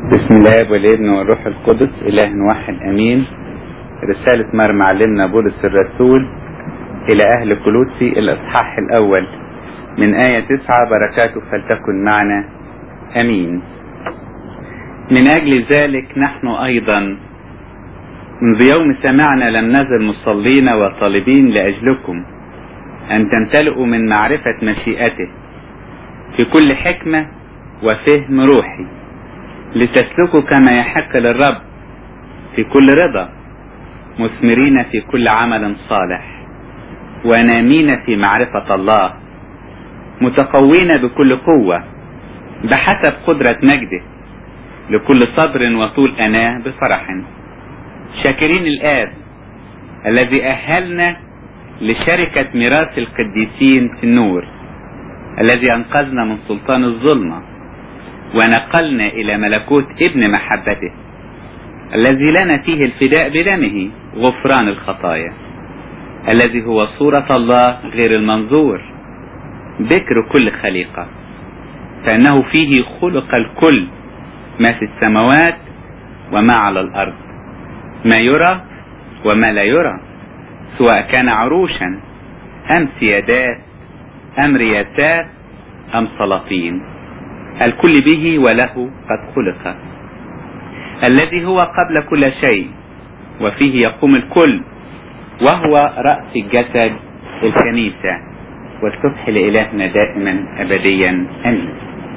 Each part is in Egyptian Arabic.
بسم الله والابن والروح القدس إله واحد أمين رسالة مر معلمنا بولس الرسول إلى أهل كلوسي الإصحاح الأول من آية تسعة بركاته فلتكن معنا أمين من أجل ذلك نحن أيضا منذ يوم سمعنا لم نزل مصلين وطالبين لأجلكم أن تمتلئوا من معرفة مشيئته في كل حكمة وفهم روحي لتسلكوا كما يحق للرب في كل رضا مثمرين في كل عمل صالح ونامين في معرفة الله متقوين بكل قوة بحسب قدرة مجده لكل صبر وطول أناه بفرح شاكرين الآب الذي أهلنا لشركة ميراث القديسين في النور الذي أنقذنا من سلطان الظلمة ونقلنا إلى ملكوت ابن محبته الذي لنا فيه الفداء بدمه غفران الخطايا الذي هو صورة الله غير المنظور ذكر كل خليقة فإنه فيه خلق الكل ما في السماوات وما على الأرض ما يرى وما لا يرى سواء كان عروشا أم سيادات أم رياسات أم سلاطين الكل به وله قد خلق الذي هو قبل كل شيء وفيه يقوم الكل وهو رأس الجسد الكنيسة والسبح لإلهنا دائما أبديا أمين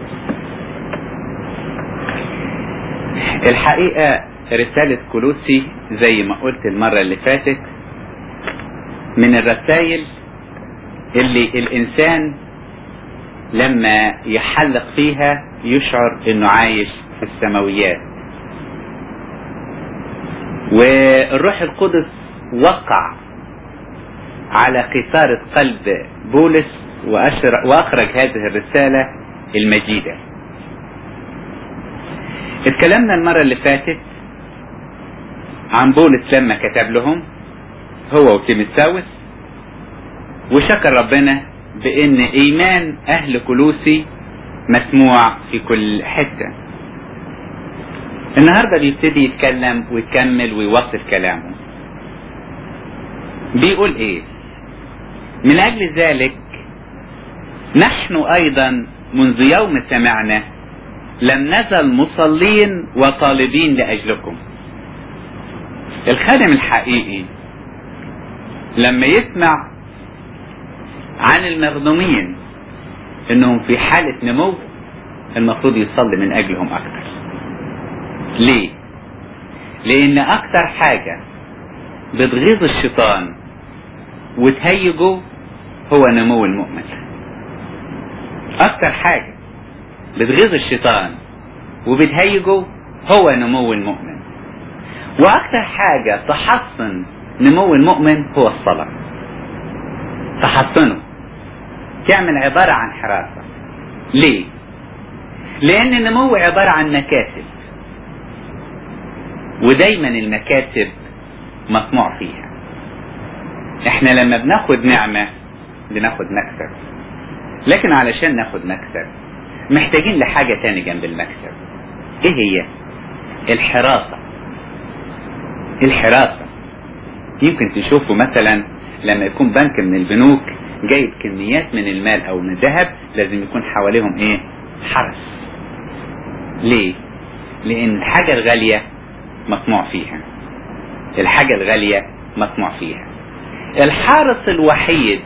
الحقيقة رسالة كلوسي زي ما قلت المرة اللي فاتت من الرسائل اللي الإنسان لما يحلق فيها يشعر انه عايش في السماويات والروح القدس وقع على قيثارة قلب بولس وأخرج هذه الرسالة المجيدة اتكلمنا المرة اللي فاتت عن بولس لما كتب لهم هو وتيمساوس وشكر ربنا بان ايمان اهل كلوسي مسموع في كل حته النهارده بيبتدي يتكلم ويكمل ويوصف كلامه بيقول ايه من اجل ذلك نحن ايضا منذ يوم سمعنا لم نزل مصلين وطالبين لاجلكم الخادم الحقيقي لما يسمع عن المخدومين انهم في حالة نمو المفروض يصلي من اجلهم اكتر ليه لان اكتر حاجة بتغيظ الشيطان وتهيجه هو نمو المؤمن اكتر حاجة بتغيظ الشيطان وبتهيجه هو نمو المؤمن واكتر حاجة تحصن نمو المؤمن هو الصلاة تحصنه تعمل عبارة عن حراسة ليه لان النمو عبارة عن مكاسب ودايما المكاسب مطموع فيها احنا لما بناخد نعمة بناخد مكسب لكن علشان ناخد مكسب محتاجين لحاجة تاني جنب المكسب ايه هي الحراسة الحراسة يمكن تشوفوا مثلا لما يكون بنك من البنوك جايب كميات من المال او من الذهب لازم يكون حواليهم ايه حرس ليه لان الحاجة الغالية مطموع فيها الحاجة الغالية مطموع فيها الحارس الوحيد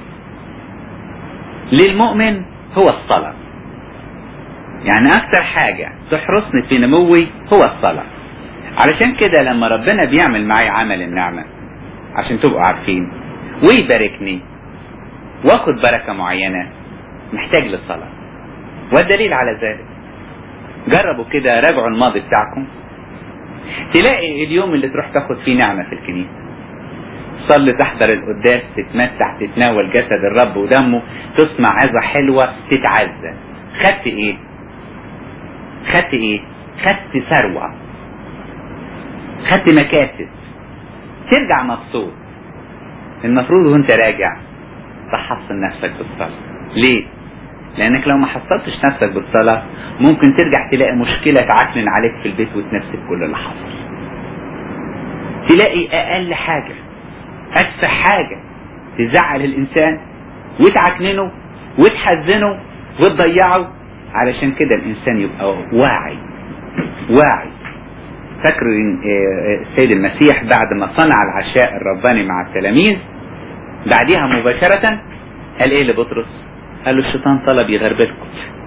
للمؤمن هو الصلاة يعني اكتر حاجة تحرسني في نموي هو الصلاة علشان كده لما ربنا بيعمل معي عمل النعمة عشان تبقوا عارفين ويباركني واخد بركة معينة محتاج للصلاة والدليل على ذلك جربوا كده راجعوا الماضي بتاعكم تلاقي اليوم اللي تروح تاخد فيه نعمة في الكنيسة تصلي تحضر القداس تتمسح تتناول جسد الرب ودمه تسمع عظة حلوة تتعزى خدت ايه خدت ايه خدت ثروة خدت مكاسب ترجع مبسوط المفروض وانت راجع تحصن نفسك بالصلاة ليه لانك لو ما حصلتش نفسك بالصلاة ممكن ترجع تلاقي مشكلة تعكنن عليك في البيت وتنسي كل اللي حصل تلاقي اقل حاجة اسفه حاجة تزعل الانسان وتعكننه وتحزنه وتضيعه علشان كده الانسان يبقى واعي واعي فاكر السيد المسيح بعد ما صنع العشاء الرباني مع التلاميذ بعدها مباشرة قال ايه لبطرس قال له الشيطان طلب يغربلكم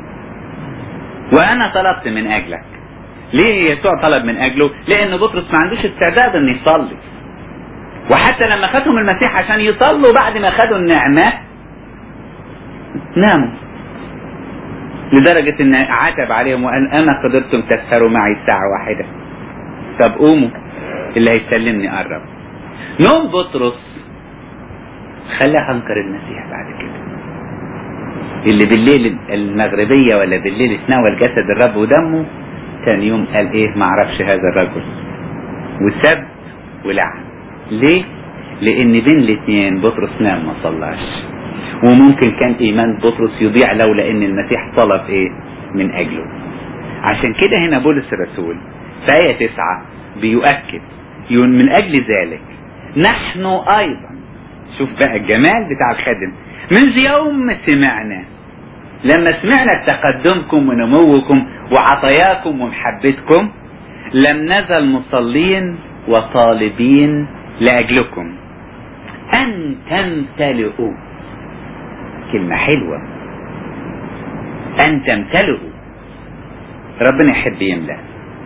وانا طلبت من اجلك ليه يسوع طلب من اجله لان بطرس ما عندوش استعداد ان يصلي وحتى لما خدهم المسيح عشان يصلوا بعد ما خدوا النعمة ناموا لدرجة ان عتب عليهم وقال انا قدرتم تسهروا معي ساعة واحدة طب قوموا اللي هيسلمني قرب نوم بطرس خلاه انكر المسيح بعد كده اللي بالليل المغربية ولا بالليل اتناول جسد الرب ودمه تاني يوم قال ايه معرفش هذا الرجل وسب ولعن ليه لان بين الاثنين بطرس نام ما صلاش وممكن كان ايمان بطرس يضيع لولا ان المسيح طلب ايه من اجله عشان كده هنا بولس الرسول في آية تسعة بيؤكد يقول من أجل ذلك نحن أيضا شوف بقى الجمال بتاع الخادم منذ يوم سمعنا لما سمعنا تقدمكم ونموكم وعطاياكم ومحبتكم لم نزل مصلين وطالبين لأجلكم أن تمتلئوا كلمة حلوة أن تمتلئوا ربنا يحب يملأ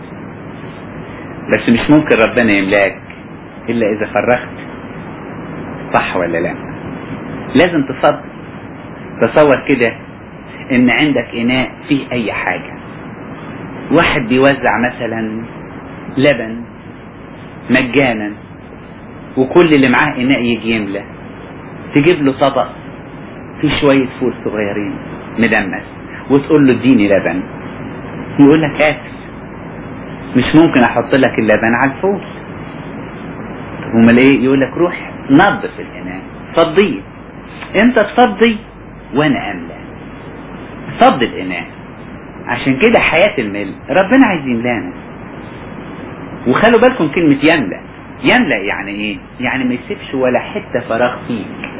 بس مش ممكن ربنا يملاك إلا إذا فرغت صح ولا لا لازم تصدق تصور كده إن عندك إناء فيه أي حاجة واحد بيوزع مثلا لبن مجانا وكل اللي معاه إناء يجي يملى تجيب له طبق فيه شوية فول صغيرين مدمس وتقول له اديني لبن يقول لك آسف مش ممكن احط لك اللبن على الفول طب امال ايه يقول لك روح نظف الاناء فضيه انت تفضي وانا املى فضي الاناء عشان كده حياة الملء ربنا عايز يملانا وخلوا بالكم كلمة يملأ يملأ يعني ايه يعني ما يسيبش ولا حتة فراغ فيك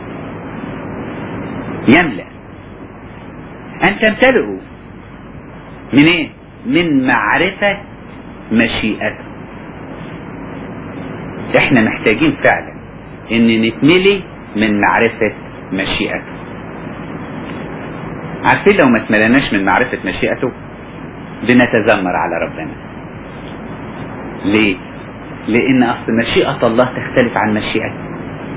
يملأ ان تمتلئوا من ايه من معرفة مشيئته احنا محتاجين فعلا ان نتملي من معرفة مشيئته عارفين لو ما اتملناش من معرفة مشيئته بنتذمر على ربنا ليه لان اصل مشيئة الله تختلف عن مشيئته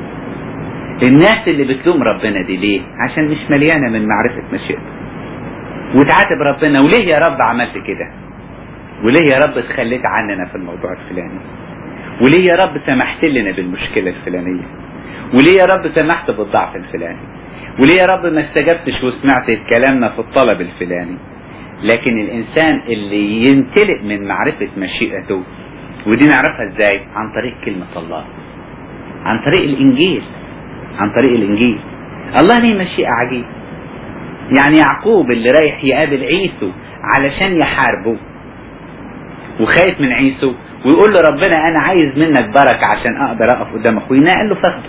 الناس اللي بتلوم ربنا دي ليه عشان مش مليانة من معرفة مشيئته وتعاتب ربنا وليه يا رب عملت كده وليه يا رب تخليت عننا في الموضوع الفلاني وليه يا رب سمحت لنا بالمشكلة الفلانية وليه يا رب سمحت بالضعف الفلاني وليه يا رب ما استجبتش وسمعت كلامنا في الطلب الفلاني لكن الانسان اللي يمتلئ من معرفة مشيئته ودي نعرفها ازاي عن طريق كلمة الله عن طريق الانجيل عن طريق الانجيل الله ليه مشيئة عجيبة يعني يعقوب اللي رايح يقابل عيسو علشان يحاربه وخايف من عيسو ويقول له ربنا انا عايز منك بركة عشان اقدر اقف قدام اخوينا قال له فخده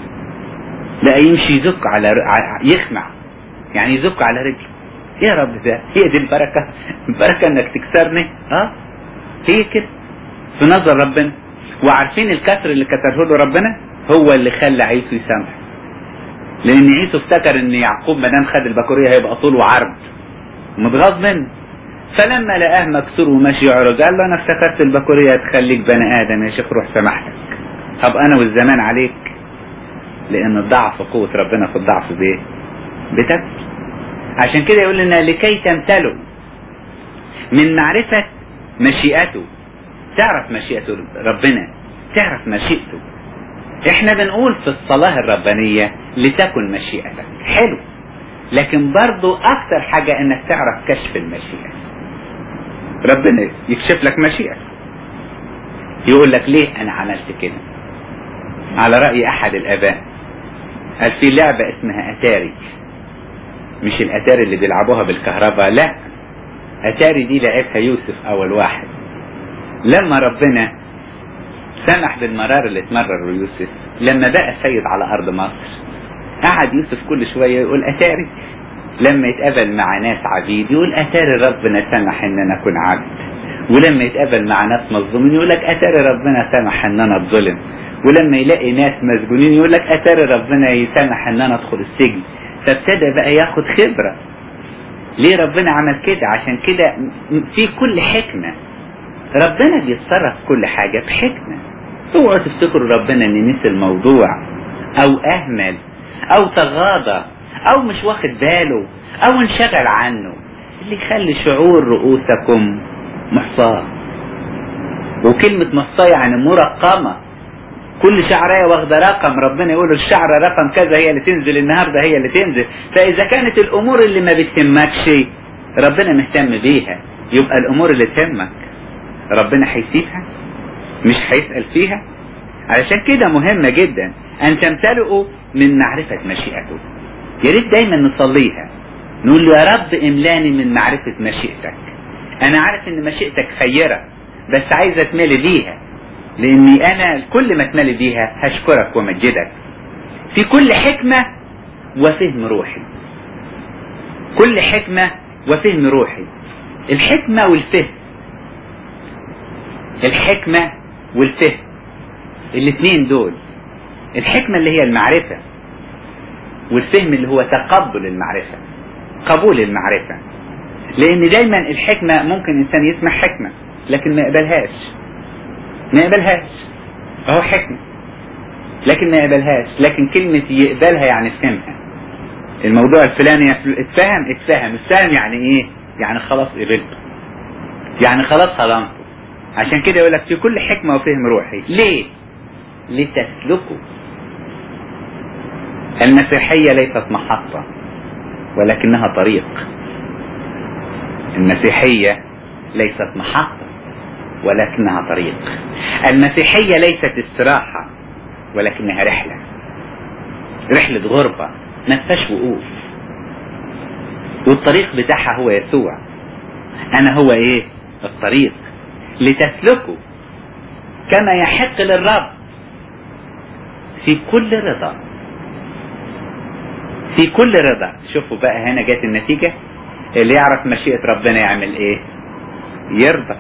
بقى يمشي يزك على يخمع يعني يزك على رجله يا رب ده هي دي البركة البركة انك تكسرني اه هي كده في نظر ربنا وعارفين الكسر اللي كسره له ربنا هو اللي خلى عيسو يسامح لان عيسو افتكر ان يعقوب ما دام خد البكوريه هيبقى طول وعرض متغاظ منه فلما لقاه مكسور وماشي يعرج قال له انا افتكرت البكوريه تخليك بني ادم يا شيخ روح سامحتك طب انا والزمان عليك لان الضعف قوة ربنا في الضعف بايه بتبكي عشان كده يقول لنا لكي تمتلوا من معرفة مشيئته تعرف مشيئته ربنا تعرف مشيئته احنا بنقول في الصلاة الربانية لتكن مشيئتك حلو لكن برضو اكتر حاجة انك تعرف كشف المشيئة ربنا يكشف لك مشيئة يقول لك ليه انا عملت كده على رأي احد الاباء قال في لعبة اسمها اتاري مش الاتاري اللي بيلعبوها بالكهرباء لا اتاري دي لعبها يوسف اول واحد لما ربنا سمح بالمرار اللي اتمرر يوسف لما بقى سيد على ارض مصر قعد يوسف كل شوية يقول اتاري لما يتقابل مع ناس عبيد يقول اتاري ربنا سمح ان انا اكون عبد ولما يتقابل مع ناس مظلومين يقول لك اتاري ربنا سمح ان انا اتظلم ولما يلاقي ناس مسجونين يقول لك اتاري ربنا يسمح ان انا ادخل السجن فابتدى بقى ياخد خبرة ليه ربنا عمل كده عشان كده في كل حكمة ربنا بيتصرف كل حاجة بحكمة اوعوا تفتكروا ربنا ان نسي الموضوع او اهمل او تغاضى او مش واخد باله او انشغل عنه اللي يخلي شعور رؤوسكم محصاة وكلمة محصاة يعني مرقمة كل شعرية واخدة رقم ربنا يقول الشعرة رقم كذا هي اللي تنزل النهاردة هي اللي تنزل فإذا كانت الأمور اللي ما بتهمكش ربنا مهتم بيها يبقى الأمور اللي تهمك ربنا هيسيبها مش هيسأل فيها علشان كده مهمة جدا أن تمتلئوا من معرفة مشيئته يا ريت دايما نصليها نقول له يا رب املاني من معرفة مشيئتك أنا عارف إن مشيئتك خيرة بس عايز أتملي بيها لاني انا كل ما اتملي بيها هشكرك وامجدك في كل حكمة وفهم روحي كل حكمة وفهم روحي الحكمة والفهم الحكمة والفهم الاثنين دول الحكمة اللي هي المعرفة والفهم اللي هو تقبل المعرفة قبول المعرفة لان دايما الحكمة ممكن انسان يسمع حكمة لكن ما يقبلهاش ما يقبلهاش اهو حكمة لكن ما يقبلهاش لكن كلمة يقبلها يعني فهمها الموضوع الفلاني اتفهم اتفهم اتفهم يعني ايه يعني خلاص قبلته يعني خلاص هضمته عشان كده يقول لك في كل حكمة وفهم روحي ليه لتسلكوا المسيحية ليست محطة ولكنها طريق المسيحية ليست محطة ولكنها طريق المسيحية ليست استراحة ولكنها رحلة رحلة غربة ما فيهاش وقوف والطريق بتاعها هو يسوع انا هو ايه الطريق لتسلكوا كما يحق للرب في كل رضا في كل رضا شوفوا بقى هنا جت النتيجة اللي يعرف مشيئة ربنا يعمل ايه يرضى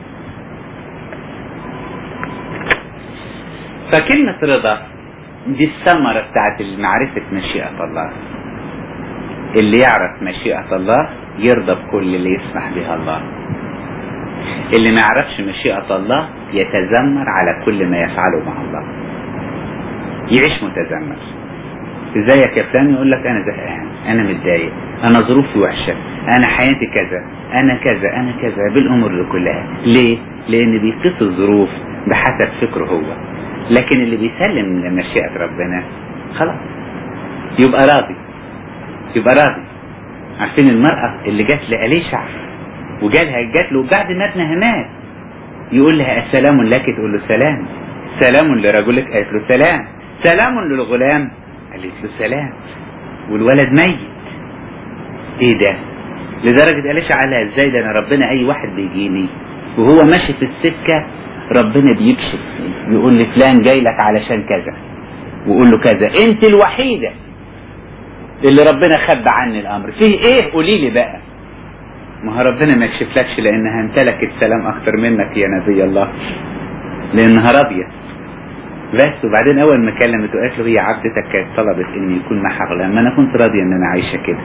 فكلمة رضا دي الثمرة بتاعت معرفة مشيئة الله اللي يعرف مشيئة الله يرضى بكل اللي يسمح بها الله اللي ما يعرفش مشيئة الله يتذمر على كل ما يفعله مع الله يعيش متذمر ازيك يا فلان يقول لك انا زهقان انا متضايق انا ظروفي وحشه انا حياتي كذا انا كذا انا كذا بالامور دي كلها ليه لان بيقيس الظروف بحسب فكره هو لكن اللي بيسلم لمشيئة ربنا خلاص يبقى راضي يبقى راضي عارفين المرأة اللي جت لأليشع وجالها جات له بعد ما ابنها مات يقول لها السلام لك تقول له سلام سلام لرجلك قالت له سلام سلام للغلام قالت له سلام والولد ميت ايه ده لدرجة أليشع قال لها ازاي ده انا ربنا اي واحد بيجيني وهو ماشي في السكة ربنا بيكشف يقول لي فلان جاي لك علشان كذا وقول له كذا انت الوحيدة اللي ربنا خبى عني الامر فيه ايه قولي لي بقى ما هو ربنا ما يكشفلكش لانها امتلكت سلام اكتر منك يا نبي الله لانها راضية بس وبعدين اول ما كلمت وقالت له هي عبدتك كانت طلبت ان يكون معها غلام ما انا كنت راضية ان انا عايشة كده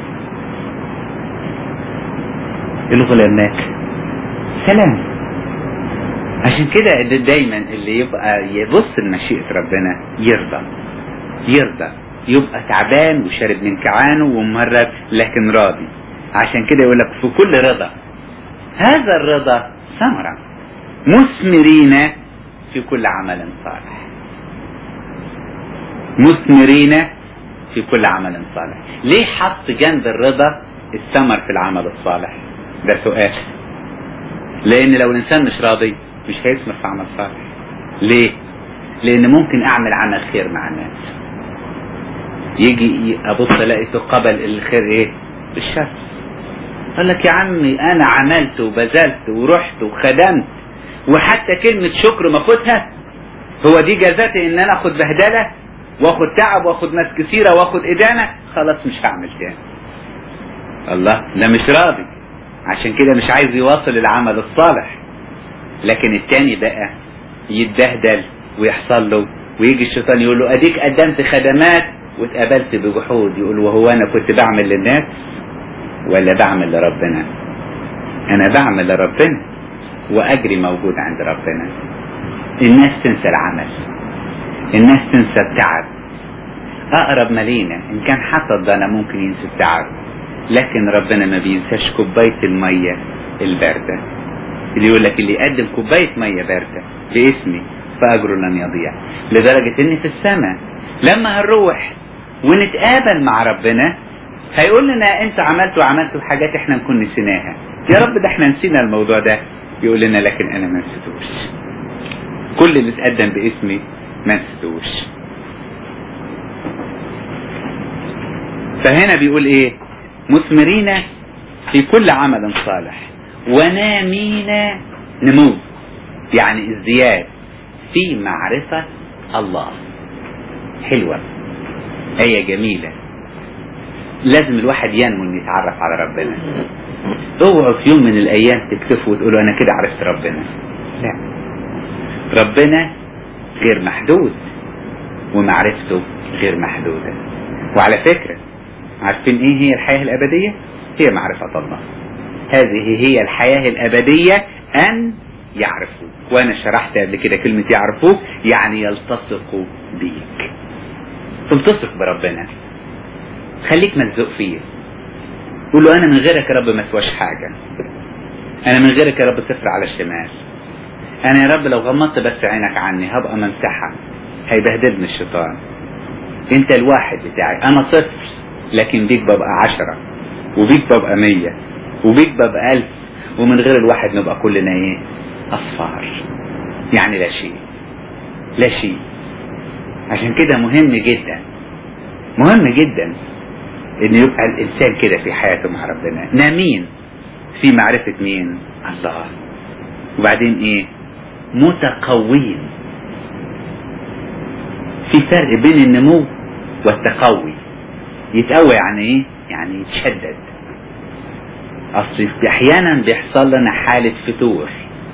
الغلام مات سلام عشان كده دايما اللي يبقى يبص لمشيئة ربنا يرضى يرضى يبقى تعبان وشارب من كعانه وممرض لكن راضي عشان كده يقول لك في كل رضا هذا الرضا ثمرة مثمرين في كل عمل صالح مثمرين في كل عمل صالح ليه حط جنب الرضا الثمر في العمل الصالح ده سؤال لان لو الانسان مش راضي مش هيثمر في عمل صالح ليه لان ممكن اعمل عمل خير مع الناس يجي ابص الاقي في قبل الخير ايه بالشر قال لك يا عمي انا عملت وبذلت ورحت وخدمت وحتى كلمة شكر ما اخدها هو دي جزاتي ان انا اخد بهدلة واخد تعب واخد ناس كثيرة واخد ادانة خلاص مش هعمل تاني الله لا مش راضي عشان كده مش عايز يواصل العمل الصالح لكن التاني بقى يتبهدل ويحصل له ويجي الشيطان يقول له اديك قدمت خدمات واتقابلت بجحود يقول وهو انا كنت بعمل للناس ولا بعمل لربنا انا بعمل لربنا واجري موجود عند ربنا الناس تنسى العمل الناس تنسى التعب اقرب ما لينا ان كان حتى الضنا ممكن ينسى التعب لكن ربنا ما بينساش كوبايه الميه البارده اللي يقول لك اللي يقدم كوبايه ميه بارده باسمي فاجره لن يضيع لدرجه ان في السماء لما هنروح ونتقابل مع ربنا هيقول لنا انت عملت وعملت حاجات احنا نكون نسيناها يا رب ده احنا نسينا الموضوع ده يقول لنا لكن انا ما نسيتوش كل اللي اتقدم باسمي ما نسيتوش فهنا بيقول ايه مثمرين في كل عمل صالح ونامين نمو يعني ازدياد في معرفة الله حلوة آية جميلة لازم الواحد ينمو انه يتعرف على ربنا اوعوا في يوم من الايام تكتفوا وتقولوا انا كده عرفت ربنا لا ربنا غير محدود ومعرفته غير محدودة وعلى فكرة عارفين ايه هي الحياة الابدية هي معرفة الله هذه هي الحياة الابدية ان يعرفوا وانا شرحت قبل كده كلمة يعرفوه يعني يلتصقوا بيك تلتصق بربنا خليك ملزوق فيه قول له انا من غيرك يا رب ما اسواش حاجة انا من غيرك يا رب صفر على الشمال انا يا رب لو غمضت بس عينك عني هبقى ممسحة هيبهدلني الشيطان انت الواحد بتاعي انا صفر لكن بيك ببقى عشرة وبيك ببقى مية وبيك ببقى الف ومن غير الواحد نبقى كلنا ايه اصفار يعني لا شيء لا شيء عشان كده مهم جدا مهم جدا ان يبقى الانسان كده في حياته مع ربنا نامين في معرفة مين الله وبعدين ايه متقوين في فرق بين النمو والتقوي يتقوى يعني ايه يعني يتشدد اصل احيانا بيحصل لنا حالة فتور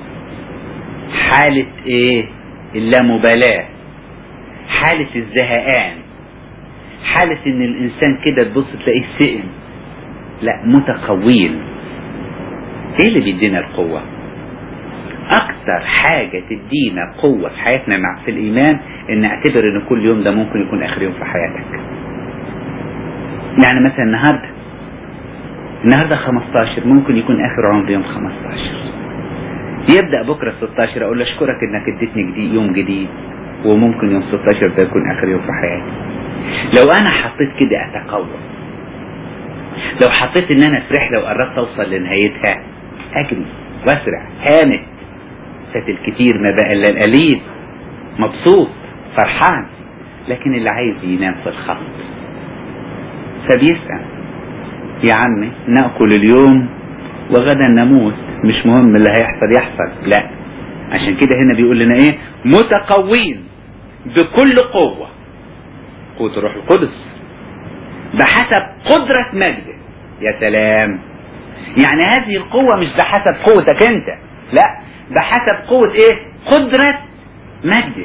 حالة ايه اللامبالاة حالة الزهقان حالة ان الانسان كده تبص تلاقيه سئم لا متقوين ايه اللي بيدينا القوة اكتر حاجة تدينا قوة في حياتنا مع في الايمان ان اعتبر ان كل يوم ده ممكن يكون اخر يوم في حياتك يعني مثلا النهاردة النهاردة 15 ممكن يكون اخر عمر يوم 15 يبدأ بكرة 16 اقول له اشكرك انك اديتني جديد يوم جديد وممكن يوم 16 ده يكون اخر يوم في حياتي لو انا حطيت كده اتقوى لو حطيت ان انا في رحلة وقربت اوصل لنهايتها اجري واسرع هانت فات الكتير ما بقى الا القليل مبسوط فرحان لكن اللي عايز ينام في الخط فبيسأل يا عمي نأكل اليوم وغدا نموت مش مهم اللي هيحصل يحصل لا عشان كده هنا بيقول لنا ايه متقوين بكل قوة قوة الروح القدس بحسب قدرة مجده يا سلام يعني هذه القوة مش بحسب قوتك انت لا بحسب قوة ايه قدرة مجده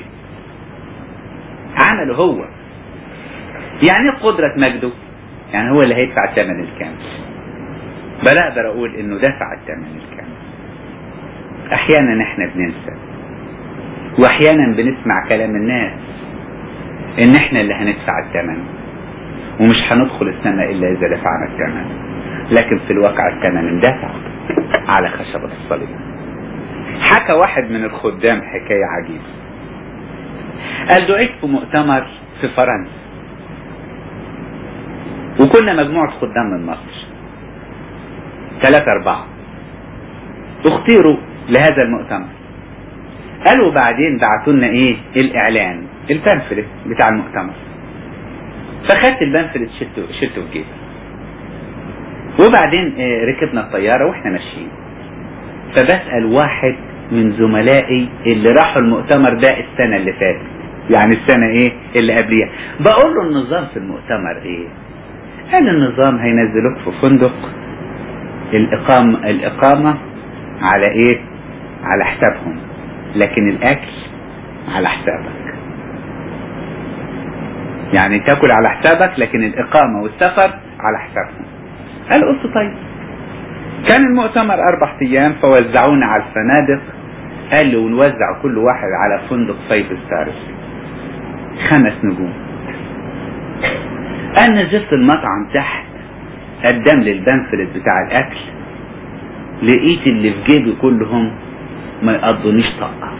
عمله هو يعني ايه قدرة مجده يعني هو اللي هيدفع الثمن الكامل بل اقدر اقول انه دفع الثمن الكامل احيانا احنا بننسى واحيانا بنسمع كلام الناس ان احنا اللي هندفع الثمن ومش هندخل السماء الا اذا دفعنا الثمن لكن في الواقع الثمن اندفع على خشبة الصليب حكى واحد من الخدام حكاية عجيبة قال دعيت في مؤتمر في فرنسا وكنا مجموعة خدام من مصر ثلاثة أربعة اختيروا لهذا المؤتمر قالوا بعدين بعتوا لنا ايه الاعلان البامفلت بتاع المؤتمر فخدت البامفلت شلته شلته في جيبي وبعدين آه، ركبنا الطيارة واحنا ماشيين فبسأل واحد من زملائي اللي راحوا المؤتمر ده السنة اللي فاتت يعني السنة ايه اللي قبليها بقول له النظام في المؤتمر ايه قال النظام هينزلوك في فندق الإقامة الإقامة على ايه على حسابهم لكن الأكل على حسابك يعني تاكل على حسابك لكن الإقامة والسفر على حسابهم قال قلت طيب كان المؤتمر أربع أيام فوزعونا على الفنادق قال لي ونوزع كل واحد على فندق فايف ستارز خمس نجوم أنا نزلت المطعم تحت قدم لي البنفلت بتاع الأكل لقيت اللي في جيبي كلهم ما يقضونيش طاقة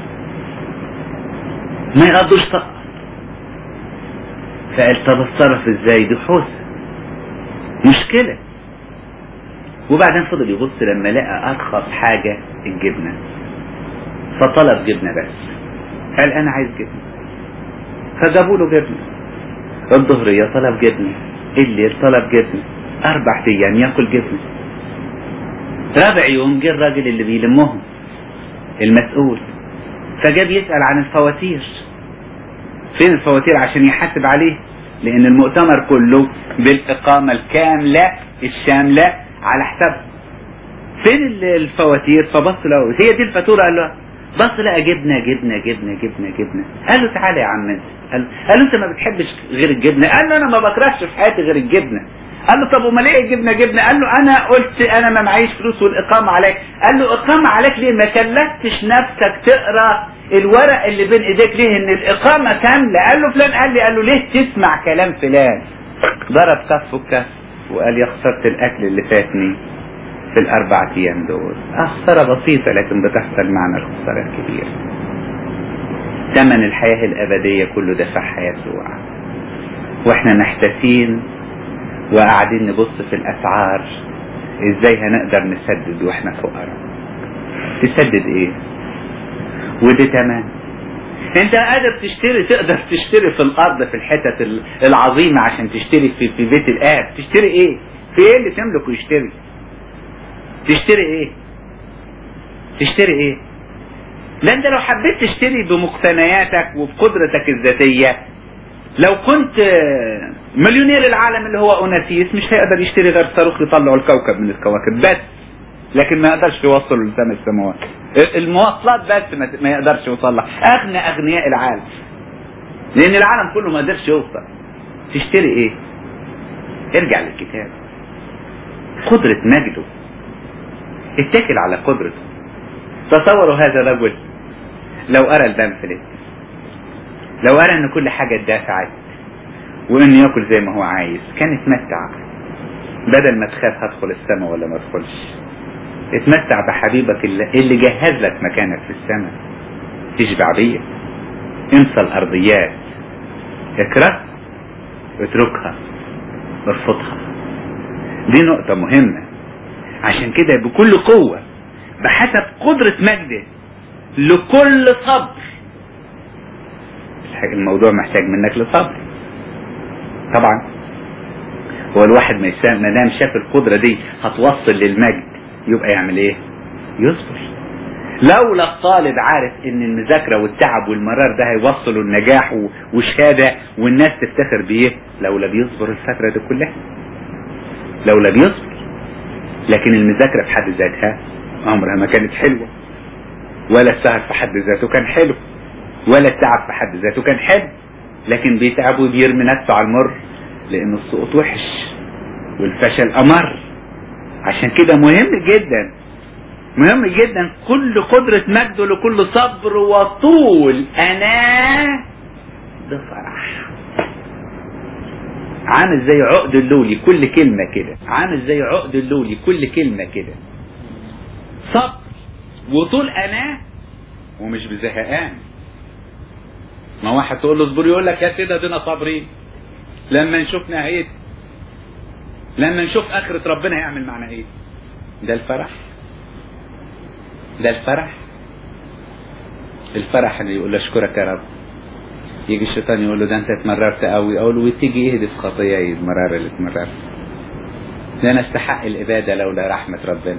ما يقضوش طاقة فقال طب اتصرف ازاي دي حوسة مشكلة وبعدين فضل يبص لما لقى ارخص حاجة الجبنة فطلب جبنة بس قال انا عايز جبنة فجابوا له جبنة الظهرية طلب جبنة الليل طلب جبنة اربع ايام ياكل جبنة رابع يوم جه الراجل اللي بيلمهم المسؤول فجاب يسأل عن الفواتير فين الفواتير عشان يحاسب عليه لان المؤتمر كله بالاقامة الكاملة الشاملة على حساب فين ال- الفواتير فبص له هي دي الفاتورة قال له بص لقى جبنة جبنة جبنة جبنة جبنة قال له تعالى يا عم انت قال قال له انت ما بتحبش غير الجبنة قال له انا ما بكرهش في حياتي غير الجبنة قال له طب امال ايه الجبنه جبنه قال له انا قلت انا ما معيش فلوس والاقامه عليك قال له اقامه عليك ليه ما كلفتش نفسك تقرا الورق اللي بين ايديك ليه ان الاقامه كامله قال له فلان قال لي قال له ليه تسمع كلام فلان ضرب كف وكف وقال يا خسرت الاكل اللي فاتني في الاربع ايام دول آه، خساره بسيطه لكن بتحصل معنا الخساره الكبيره ثمن الحياه الابديه كله دفعها يسوع واحنا محتاسين وقاعدين نبص في الاسعار ازاي هنقدر نسدد واحنا فقراء تسدد ايه ودي تمام انت قادر تشتري تقدر تشتري في الارض في الحتت ال- العظيمه عشان تشتري في, في بيت الاب تشتري ايه في ايه اللي تملك ويشتري تشتري ايه تشتري ايه لا انت لو حبيت تشتري بمقتنياتك وبقدرتك الذاتيه لو كنت مليونير العالم اللي هو اوناسيس مش هيقدر يشتري غير صاروخ يطلعه الكوكب من الكواكب بس لكن ما يقدرش يوصله لسما السماوات المواصلات بس ما- ما يقدرش يوصل لها اغنى اغنياء العالم لان العالم كله ما قدرش يوصل تشتري ايه ارجع للكتاب قدرة مجده اتكل على قدرته تصوروا هذا الرجل لو ارى البنفلت لو ارى ان كل حاجة اتدافعت وانه ياكل زي ما هو عايز كان اتمتع بدل ما تخاف هدخل السماء ولا ما ادخلش اتمتع بحبيبك اللي, اللي جهز لك مكانك في السماء اشبع بيه انسى الارضيات اكره اتركها ارفضها دي نقطة مهمة عشان كده بكل قوة بحسب قدرة مجده لكل صبر الموضوع محتاج منك لصبر طبعا هو الواحد ما يسام ما دام شاف القدرة دي هتوصل للمجد يبقى يعمل ايه يصبر لولا الطالب عارف ان المذاكرة والتعب والمرار ده هيوصلوا النجاح و- وشهادة والناس تفتخر بيه لولا بيصبر الفترة دي كلها لولا بيصبر لكن المذاكرة في حد ذاتها عمرها ما كانت حلوة ولا السهر في حد ذاته كان حلو ولا التعب في حد ذاته كان حلو لكن بيتعب وبيرمي نفسه على المر لان السقوط وحش والفشل امر عشان كده مهم جدا مهم جدا كل قدرة مجده لكل صبر وطول انا ده فرح عامل زي عقد اللولي كل كلمة كده عامل زي عقد اللولي كل كلمة كده صبر وطول انا ومش بزهقان ما واحد تقول له اصبر يقول لك يا سيدة دينا صابرين لما نشوف نهاية لما نشوف آخرة ربنا هيعمل معنا ايه ده الفرح ده الفرح الفرح اللي يقول له اشكرك يا رب يجي الشيطان يقول له ده انت اتمررت قوي اقول له وتيجي اهدي في خطيه ايه المراره اللي اتمررت ده انا استحق الاباده لولا رحمه ربنا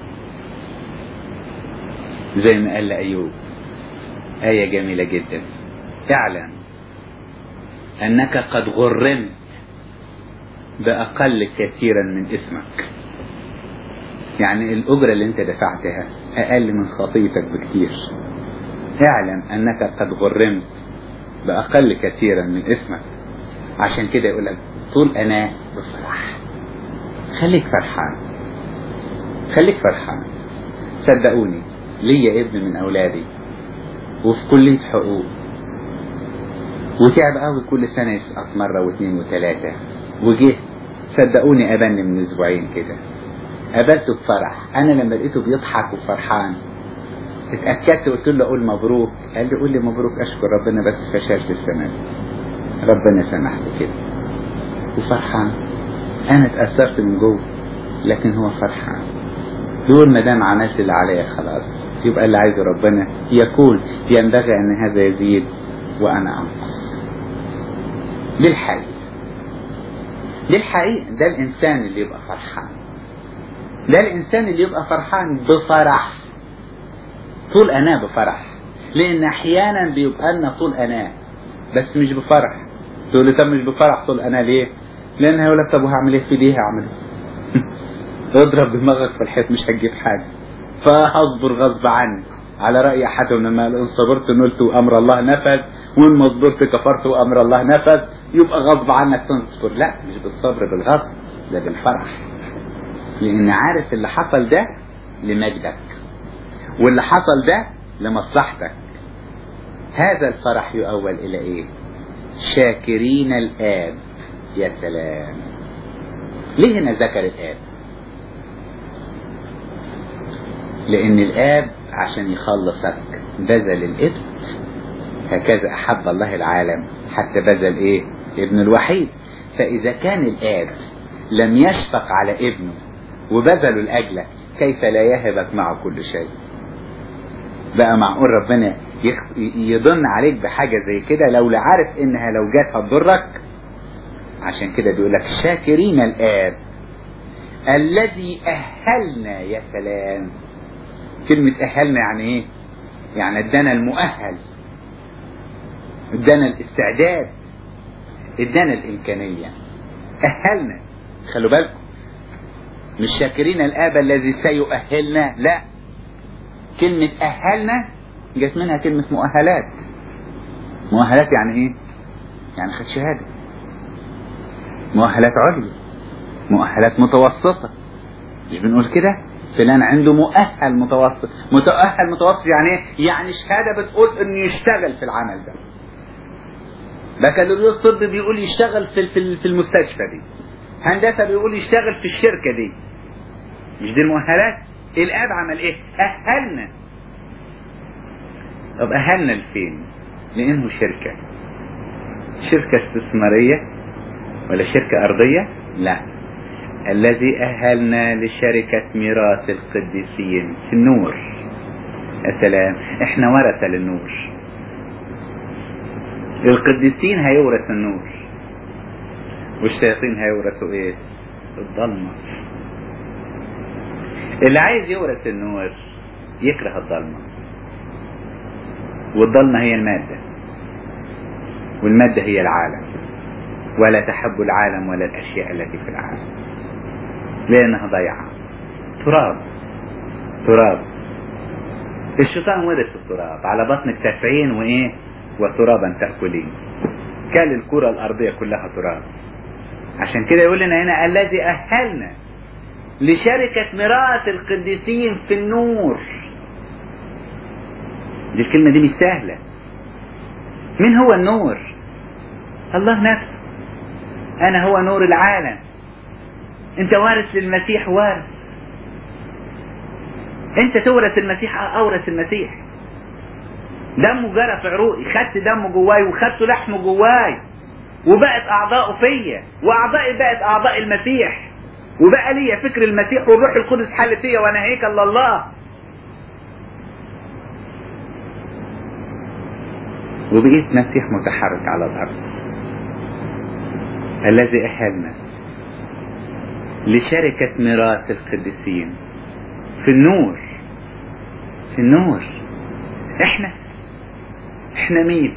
زي ما قال لايوب ايه جميله جدا اعلم انك قد غرمت باقل كثيرا من اسمك يعني الاجره اللي انت دفعتها اقل من خطيتك بكتير اعلم انك قد غرمت باقل كثيرا من اسمك عشان كده يقول لك طول انا بفرح خليك فرحان خليك فرحان صدقوني ليا ابن من اولادي وفي كلية حقوق وتعب قوي كل سنة يسقط مرة واثنين وثلاثة وجه صدقوني قابلني من اسبوعين كده قابلته بفرح انا لما لقيته بيضحك وفرحان اتأكدت قلت له اقول مبروك قال لي قول لي مبروك اشكر ربنا بس فشلت السنة دي ربنا سمح لي كده وفرحان انا اتأثرت من جوه لكن هو فرحان يقول ما دام عملت اللي عليا خلاص يبقى اللي عايزه ربنا يكون ينبغي ان هذا يزيد وانا انقص دي الحقيقة دي الحقيقة ده الانسان اللي يبقى فرحان ده الانسان اللي يبقى فرحان بفرح طول اناه بفرح لان احيانا بيبقى لنا طول اناه بس مش بفرح تقول لي طب مش بفرح طول اناه ليه لان هيقول لك طب وهعمل ايه في دي هعمل ايه اضرب دماغك في الحيط مش هتجيب حاجه فهصبر غصب عني على رأي أحدهم لما إن صبرت نلت وأمر الله نفذ وإن ما صبرت كفرت وأمر الله نفذ يبقى غصب عنك تصبر لا مش بالصبر بالغصب ده بالفرح لأن عارف اللي حصل ده لمجدك واللي حصل ده لمصلحتك هذا الفرح يؤول إلى إيه شاكرين الآب يا سلام ليه هنا ذكر الآب لأن الآب عشان يخلصك بذل الابن هكذا أحب الله العالم حتى بذل إيه ابن الوحيد فإذا كان الآب لم يشفق على ابنه وبذله لأجلك كيف لا يهبك معه كل شيء بقى معقول ربنا يخ... يضن عليك بحاجة زي كده لو عارف انها لو جات هتضرك عشان كده بيقول لك شاكرين الآب الذي أهلنا يا سلام كلمة أهلنا يعني إيه؟ يعني ادانا المؤهل ادانا الاستعداد ادانا الإمكانية أهلنا خلوا بالكم مش شاكرين الآب الذي سيؤهلنا لا كلمة أهلنا جت منها كلمة مؤهلات مؤهلات يعني إيه؟ يعني خد شهادة مؤهلات عليا مؤهلات متوسطة مش بنقول كده فلان عنده مؤهل متوسط متأهل متوسط يعني ايه يعني شهادة بتقول انه يشتغل في العمل ده بكالوريوس طب بيقول يشتغل في في في المستشفى دي هندسة بيقول يشتغل في الشركة دي مش دي المؤهلات الاب عمل ايه اهلنا طب اهلنا لفين لانه شركة شركة استثمارية ولا شركة ارضية لا الذي أهلنا لشركة ميراث القديسين في النور يا سلام احنا ورثة للنور القديسين هيورث النور والشياطين هيورثوا ايه الضلمة اللي عايز يورث النور يكره الضلمة والضلمة هي المادة والمادة هي العالم ولا تحب العالم ولا الأشياء التي في العالم لأنها ضيعة تراب تراب الشيطان ورث التراب على بطنك تفعين وإيه وترابا تأكلين كل الكرة الأرضية كلها تراب عشان كده يقول لنا هنا الذي أهلنا لشركة ميراث القديسين في النور دي الكلمة دي مش سهلة مين هو النور الله نفسه أنا هو نور العالم أنت وارث للمسيح وارث أنت تورث المسيح أورث المسيح دمه جرى في عروقي خدت دمه جواي وخدت لحمه جواي وبقت أعضاؤه فيا وأعضائي بقت أعضاء المسيح وبقى ليا فكر المسيح والروح القدس حل فيا وأنا هيكل لله وبقيت مسيح متحرك على الأرض الذي أهلنا لشركة ميراث القديسين في النور في النور احنا احنا مين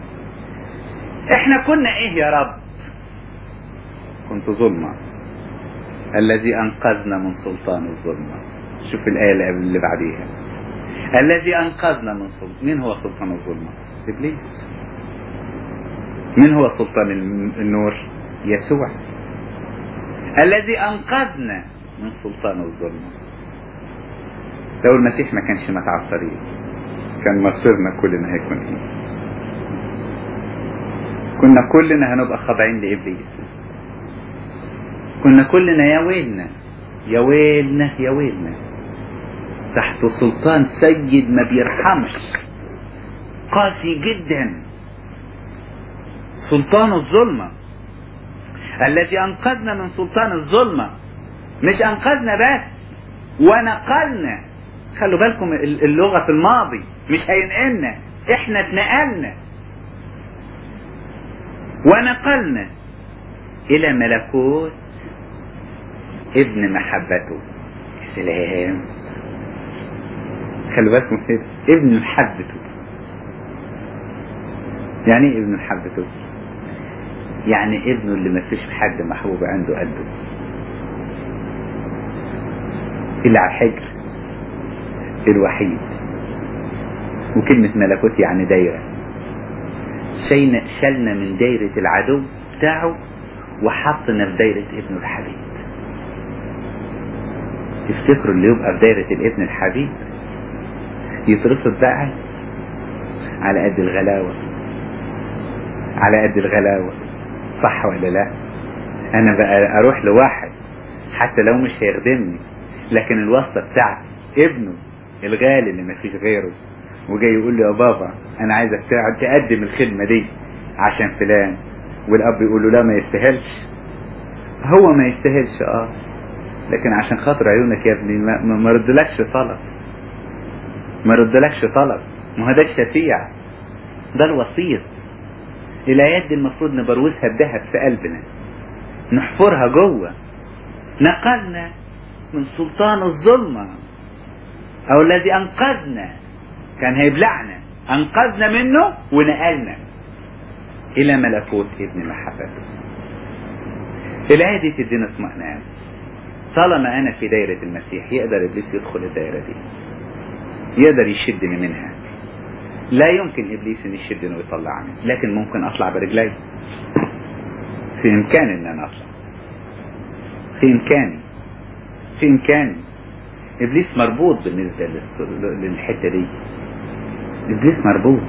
احنا كنا ايه يا رب كنت ظلمة الذي انقذنا من سلطان الظلمة شوف الآية اللي قبل اللي بعديها الذي انقذنا من سلطان مين هو سلطان الظلمة ابليس من هو سلطان النور يسوع الذي انقذنا من سلطان الظلمة لو المسيح ما كانش مات على الصليب كان مصيرنا كلنا هيكون ايه كنا كلنا هنبقى خاضعين لابليس كنا كلنا يا ويلنا يا ويلنا يا ويلنا تحت سلطان سيد ما بيرحمش قاسي جدا سلطان الظلمة الذي أنقذنا من سلطان الظلمة مش أنقذنا بس ونقلنا خلوا بالكم اللغة في الماضي مش هينقلنا احنا اتنقلنا ونقلنا إلى ملكوت ابن محبته يا سلام خلوا بالكم كده ابن محبته يعني ايه ابن محبته يعني ابنه اللي ما فيش حد محبوب عنده قده اللي على الحجر الوحيد وكلمة ملكوت يعني دايرة شينا شلنا من دايرة العدو بتاعه وحطنا في دايرة ابنه الحبيب تفتكروا اللي يبقى في دايرة الابن الحبيب يترفض بقى على قد الغلاوة على قد الغلاوة صح ولا لا انا بقى اروح لواحد حتى لو مش هيخدمني لكن الواسطة بتاعتي ابنه الغالي اللي مفيش غيره وجاي يقول لي يا بابا انا عايزك تقدم الخدمة دي عشان فلان والاب يقول له لا ما يستاهلش هو ما يستاهلش اه لكن عشان خاطر عيونك يا ابني ما, ما ردلكش طلب ما ردلكش طلب ما هو ده الشفيع ده الوسيط الايات دي المفروض نبروزها بذهب في قلبنا نحفرها جوه نقلنا من سلطان الظلمة او الذي انقذنا كان هيبلعنا انقذنا منه ونقلنا الى ملكوت ابن محبته الايه دي تدينا اطمئنان طالما انا في دايرة المسيح يقدر ابليس يدخل الدايرة دي يقدر يشدني منها لا يمكن ابليس ان يشدني ويطلعني لكن ممكن اطلع برجلي في امكاني ان انا اطلع في امكاني في امكاني ابليس مربوط بالنسبة للحتة دي ابليس مربوط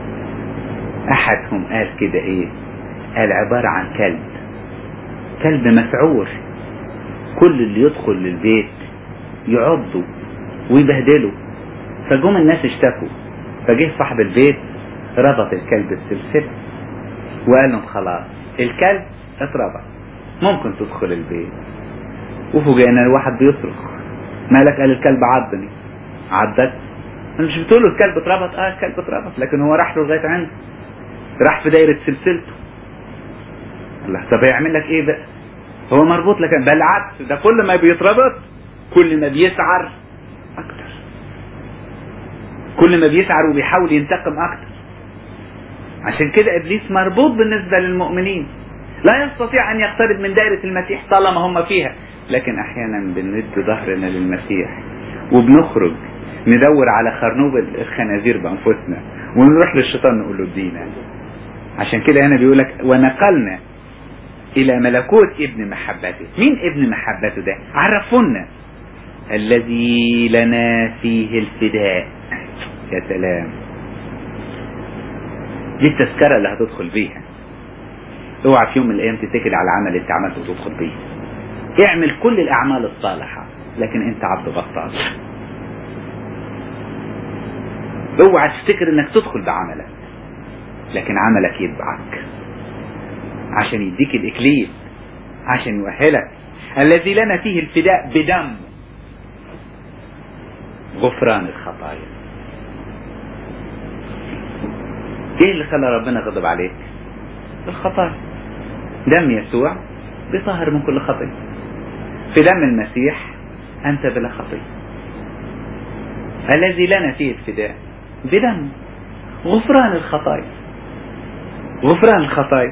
احدهم قال كده ايه قال عبارة عن كلب كلب مسعور كل اللي يدخل للبيت يعضه ويبهدله فجم الناس اشتكوا فجه صاحب البيت ربط الكلب بسلسلة وقال لهم خلاص الكلب اتربط ممكن تدخل البيت وفوجئنا الواحد بيصرخ مالك قال الكلب عضني عضك مش بتقول الكلب اتربط اه الكلب اتربط لكن هو راح له لغايه عنده راح في دايره سلسلته الله طب هيعمل لك ايه بقى هو مربوط لك بالعكس ده كل ما بيتربط كل ما بيسعر اكتر كل ما بيسعر وبيحاول ينتقم اكتر عشان كده ابليس مربوط بالنسبه للمؤمنين لا يستطيع ان يقترب من دائره المسيح طالما هم فيها لكن احيانا بنمد ظهرنا للمسيح وبنخرج ندور على خرنوب الخنازير بانفسنا ونروح للشيطان نقول له ادينا عشان كده هنا بيقول لك ونقلنا الى ملكوت ابن محبته مين ابن محبته ده عرفونا الذي لنا فيه الفداء يا سلام دي التذكرة اللي هتدخل بيها اوعى في يوم من الايام تتكل على العمل اللي انت عملته وتدخل بيه اعمل كل الاعمال الصالحة لكن انت عبد بطال اوعى تفتكر انك تدخل بعملك لكن عملك يتبعك عشان يديك الاكليل عشان يؤهلك الذي لنا فيه الفداء بدم غفران الخطايا ايه اللي خلى ربنا غضب عليك الخطايا دم يسوع بيطهر من كل خطية في دم المسيح أنت بلا خطية الذي لنا فيه الفداء بدم غفران الخطايا غفران الخطايا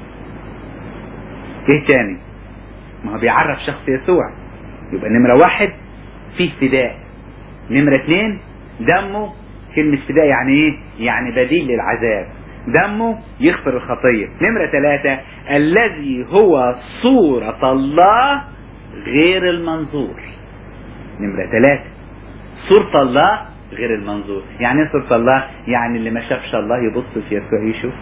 ايه تاني ما هو بيعرف شخص يسوع يبقى نمرة واحد فيه فداء نمرة اتنين دمه كلمة فداء يعني ايه يعني بديل للعذاب دمه يغفر الخطية نمرة ثلاثة الذي هو صورة الله غير المنظور نمرة ثلاثة صورة الله غير المنظور يعني ايه صورة الله يعني اللي ما شافش الله يبص في يسوع يشوف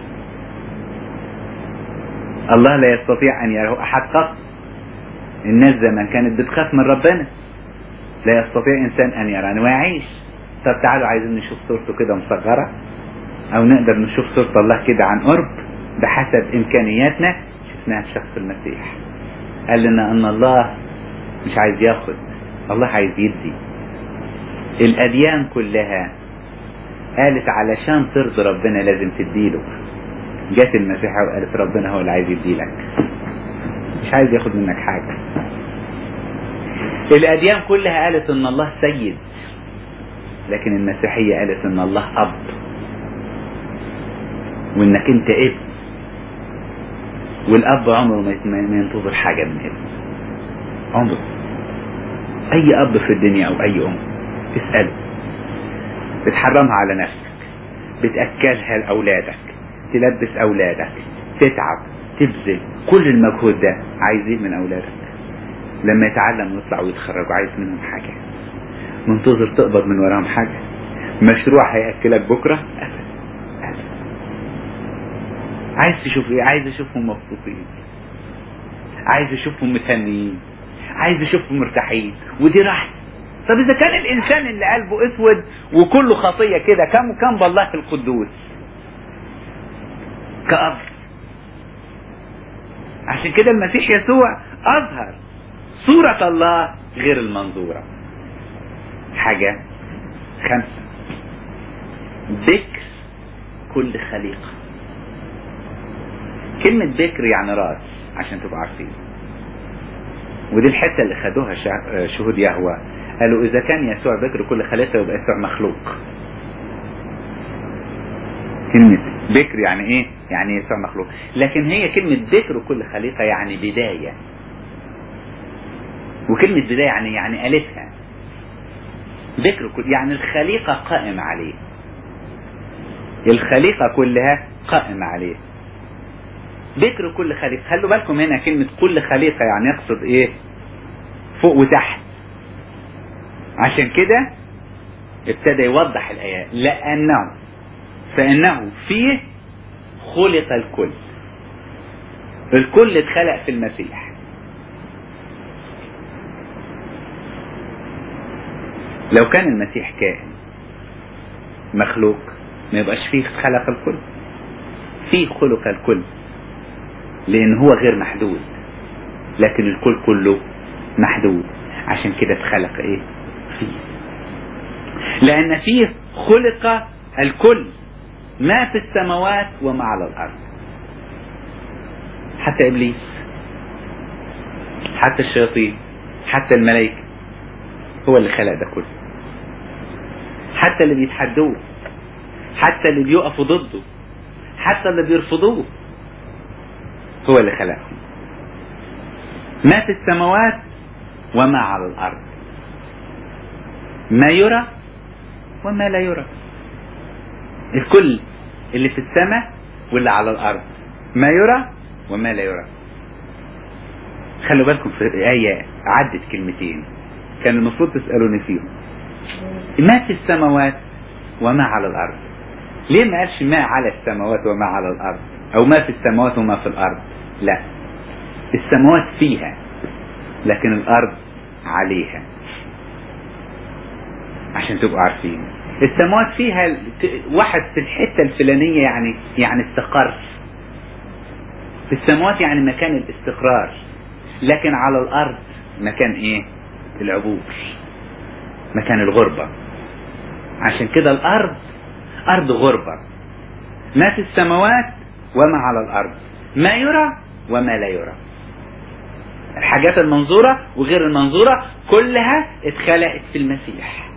الله لا يستطيع ان يراه احد قط الناس زمان كانت بتخاف من ربنا لا يستطيع انسان ان يراني ويعيش طب تعالوا عايزين نشوف صورته كده مصغرة او نقدر نشوف صورة الله كده عن قرب بحسب امكانياتنا شفناها في شخص المسيح قال لنا ان الله مش عايز ياخد الله عايز يدي الاديان كلها قالت علشان ترضي ربنا لازم تديله جت المسيحة وقالت ربنا هو اللي عايز يديلك مش عايز ياخد منك حاجة الاديان كلها قالت ان الله سيد لكن المسيحية قالت ان الله اب وانك انت ابن والاب عمره ما ينتظر حاجة من ابن عمره اي اب في الدنيا او اي ام اسأله بتحرمها على نفسك بتأكلها لأولادك تلبس أولادك تتعب تبذل كل المجهود ده عايز ايه من أولادك لما يتعلم ويطلع ويتخرج وعايز منهم حاجة منتظر تقبض من وراهم حاجة مشروع هيأكلك بكرة عايز تشوف ايه عايز اشوفهم مبسوطين عايز اشوفهم متهنيين عايز اشوفهم مرتاحين ودي راحتي طب اذا كان الانسان اللي قلبه اسود وكله خطيه كده كم كم بالله القدوس كأب عشان كده المسيح يسوع اظهر صورة الله غير المنظورة حاجة خمسة بكر كل خليقة كلمة بكر يعني راس عشان تبقوا عارفين ودي الحتة اللي خدوها شهود يهوى قالوا إذا كان يسوع بكر كل خليقة يبقى يسوع مخلوق كلمة بكر يعني إيه؟ يعني يسوع مخلوق لكن هي كلمة بكر كل خليقة يعني بداية وكلمة بداية يعني يعني ألفها بكر كل يعني الخليقة قائم عليه الخليقة كلها قائمة عليه بكر كل خليقة خلوا بالكم هنا كلمة كل خليقة يعني يقصد ايه فوق وتحت عشان كده ابتدى يوضح الآيات لأنه فإنه فيه خلق الكل الكل اتخلق في المسيح لو كان المسيح كائن مخلوق ما يبقاش فيه خلق الكل فيه خلق الكل لان هو غير محدود لكن الكل كله محدود عشان كده اتخلق ايه فيه لان فيه خلق الكل ما في السماوات وما على الارض حتى ابليس حتى الشياطين حتى الملائكه هو اللي خلق ده كله حتى اللي بيتحدوه حتى اللي بيقفوا ضده حتى اللي بيرفضوه هو اللي خلقهم ما في السماوات وما على الارض ما يرى وما لا يرى الكل اللي في السماء واللي على الارض ما يرى وما لا يرى خلوا بالكم في آية عدت كلمتين كان المفروض تسألوني فيهم ما في السماوات وما على الأرض ليه ما قالش ما على السماوات وما على الأرض أو ما في السماوات وما في الأرض لا السماوات فيها لكن الأرض عليها عشان تبقوا عارفين السماوات فيها واحد في الحتة الفلانية يعني يعني استقر في السماوات يعني مكان الاستقرار لكن على الأرض مكان إيه العبور مكان الغربة عشان كده الأرض أرض غربة ما في السماوات وما على الأرض ما يرى وما لا يرى الحاجات المنظورة وغير المنظورة كلها اتخلقت في المسيح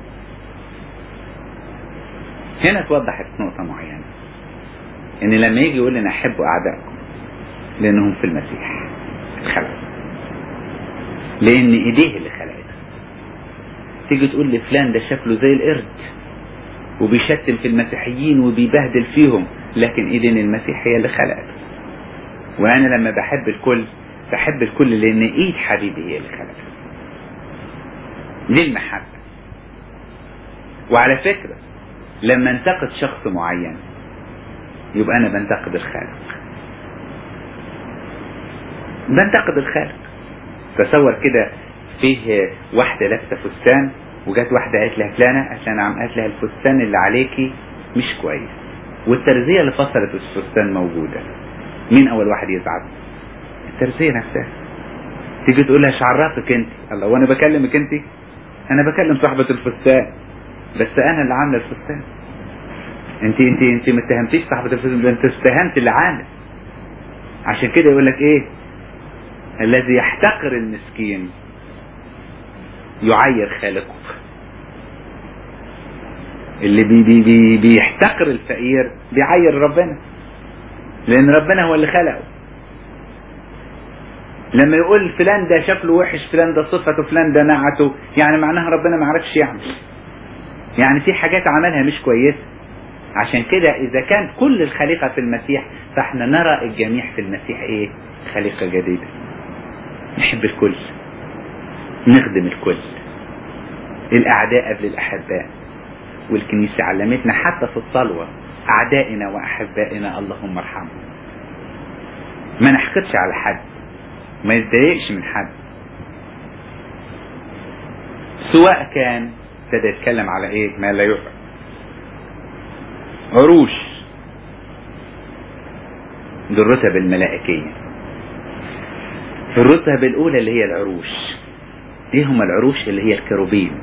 هنا توضحت نقطة معينة ان لما يجي يقول لنا احبوا اعدائكم لانهم في المسيح اتخلقوا لان ايديه اللي خلقتها تيجي تقول لي فلان ده شكله زي القرد وبيشتم في المسيحيين وبيبهدل فيهم لكن ايدين المسيح هي اللي خلقته وانا لما بحب الكل بحب الكل لان ايد حبيبي هي اللي خلقته للمحبة وعلى فكرة لما انتقد شخص معين يبقى انا بنتقد الخالق بنتقد الخالق تصور كده فيه واحدة لابسة فستان وجات واحدة قالت لها فلانة قالت لها نعم قالت لها الفستان اللي عليكي مش كويس والترزية اللي فصلت الفستان موجودة مين أول واحد يزعل؟ الترزية نفسها تيجي تقول لها شعراتك انت الله وانا بكلمك انت انا بكلم صاحبة الفستان بس انا اللي عاملة الفستان انت انت انت ما اتهمتيش صاحبة الفستان ده انت اتهمت اللي عامل عشان كده يقول لك ايه الذي يحتقر المسكين يعير خالقه اللي بي بي بي بيحتقر الفقير بيعير ربنا لان ربنا هو اللي خلقه لما يقول فلان ده شكله وحش فلان ده صفته فلان ده نعته يعني معناها ربنا ما عرفش يعمل يعني في حاجات عملها مش كويسه عشان كده اذا كان كل الخليقه في المسيح فاحنا نرى الجميع في المسيح ايه خليقه جديده نحب الكل نخدم الكل الاعداء قبل الاحباء والكنيسه علمتنا حتى في الصلوه اعدائنا واحبائنا اللهم ارحمهم ما نحقدش على حد ما يتضايقش من حد سواء كان ابتدى يتكلم على ايه ما لا يفعل عروش دي الرتب الملائكية الرتب الأولى اللي هي العروش ايه هم العروش اللي هي الكروبين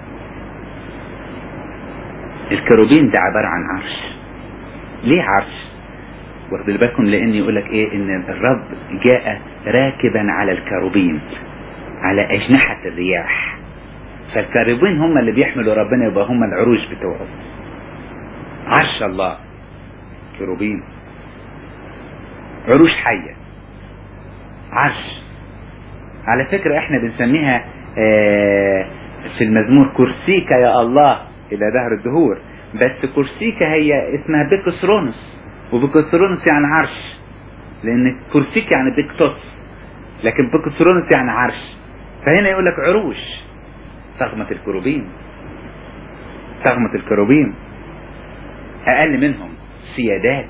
الكروبين ده عبارة عن عرش ليه عرش واخد بالكم لان يقول لك ايه ان الرب جاء راكبا على الكروبين على اجنحة الرياح فالكروبين هم اللي بيحملوا ربنا يبقى هم العروش بتوعه عرش الله كروبين عروش حية عرش على فكرة احنا بنسميها اه في المزمور كرسيك يا الله الى دهر الدهور بس كرسيك هي اسمها بيكسرونس وبيكسرونس يعني عرش لان كرسيك يعني بيكتوس لكن بيكسرونس يعني عرش فهنا يقول لك عروش طغمة الكروبين طغمة الكروبين اقل منهم سيادات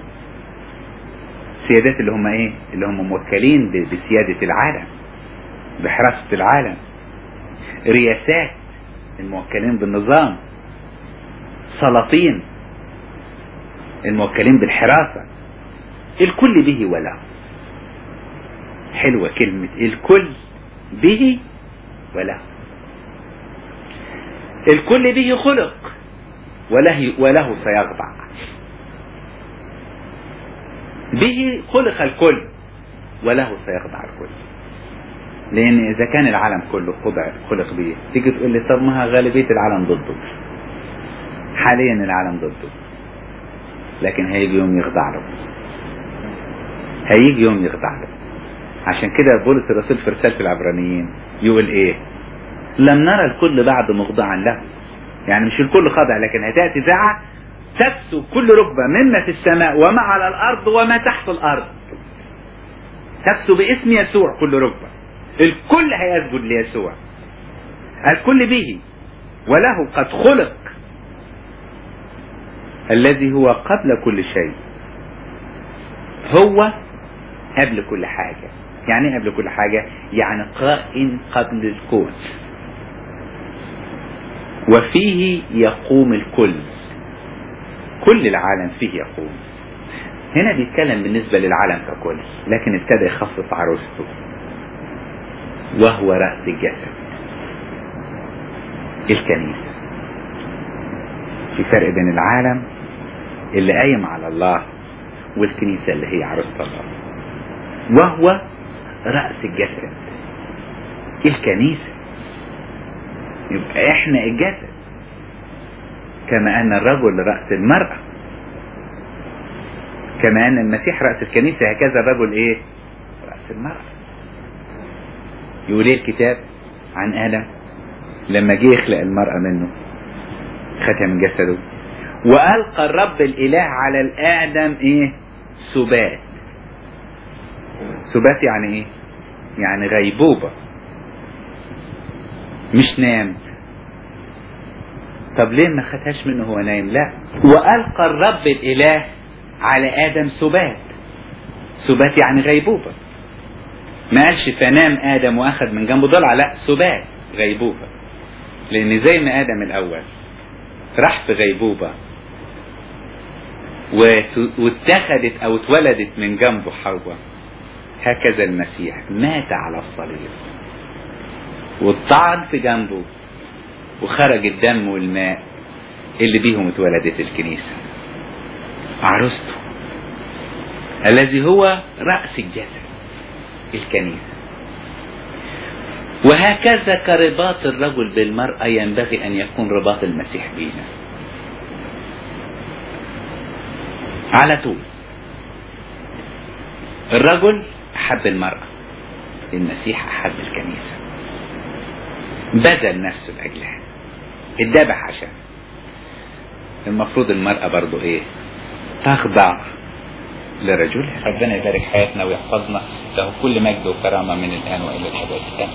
سيادات اللي هم ايه اللي هم موكلين بسيادة العالم بحراسة العالم رياسات الموكلين بالنظام سلاطين الموكلين بالحراسة الكل به ولا حلوة كلمة الكل به ولا الكل به خلق وله, وله سيخضع به خلق الكل وله سيخضع الكل لان اذا كان العالم كله خضع خلق به تيجي تقول لي طب ما غالبيه العالم ضده حاليا العالم ضده لكن هيجي يوم يخضع له هيجي يوم يخضع له عشان كده بولس الرسول في رسالة العبرانيين يقول ايه لم نرى الكل بعد مخضعا له يعني مش الكل خاضع لكن هتأتي ساعة تكسو كل ركبة مما في السماء وما على الأرض وما تحت الأرض تكسو باسم يسوع كل ركبة الكل هيسجد ليسوع الكل به وله قد خلق الذي هو قبل كل شيء هو قبل كل حاجة يعني ايه قبل كل حاجة يعني قائم قبل الكون وفيه يقوم الكل كل العالم فيه يقوم هنا بيتكلم بالنسبة للعالم ككل لكن ابتدى يخصص عروسته وهو رأس الجسد الكنيسة في فرق بين العالم اللي قايم على الله والكنيسة اللي هي عروسة الله وهو رأس الجسد الكنيسة يبقى احنا الجسد كما ان الرجل رأس المرأة كما ان المسيح رأس الكنيسة هكذا الرجل ايه رأس المرأة يقول ايه الكتاب عن آدم لما جه يخلق المرأة منه خدها من جسده وألقى الرب الإله على الآدم إيه سبات سبات يعني إيه يعني غيبوبة مش نام طب ليه ما خدهاش منه هو نايم لا وألقى الرب الإله على آدم سبات سبات يعني غيبوبة ما قالش فنام آدم وأخذ من جنبه ضلع لا سبات غيبوبة لأن زي ما آدم الأول راح في غيبوبة واتخذت أو اتولدت من جنبه حواء هكذا المسيح مات على الصليب والطعن في جنبه وخرج الدم والماء اللي بيهم اتولدت الكنيسة عروسته الذي هو رأس الجسد الكنيسة وهكذا كرباط الرجل بالمرأة ينبغي أن يكون رباط المسيح بينا على طول الرجل أحب المرأة المسيح أحب الكنيسة بذل نفسه لأجلها اتذبح عشان المفروض المرأة برضو ايه تخضع لرجلها ربنا يبارك حياتنا ويحفظنا له كل مجد وكرامة من الآن وإلى الأبد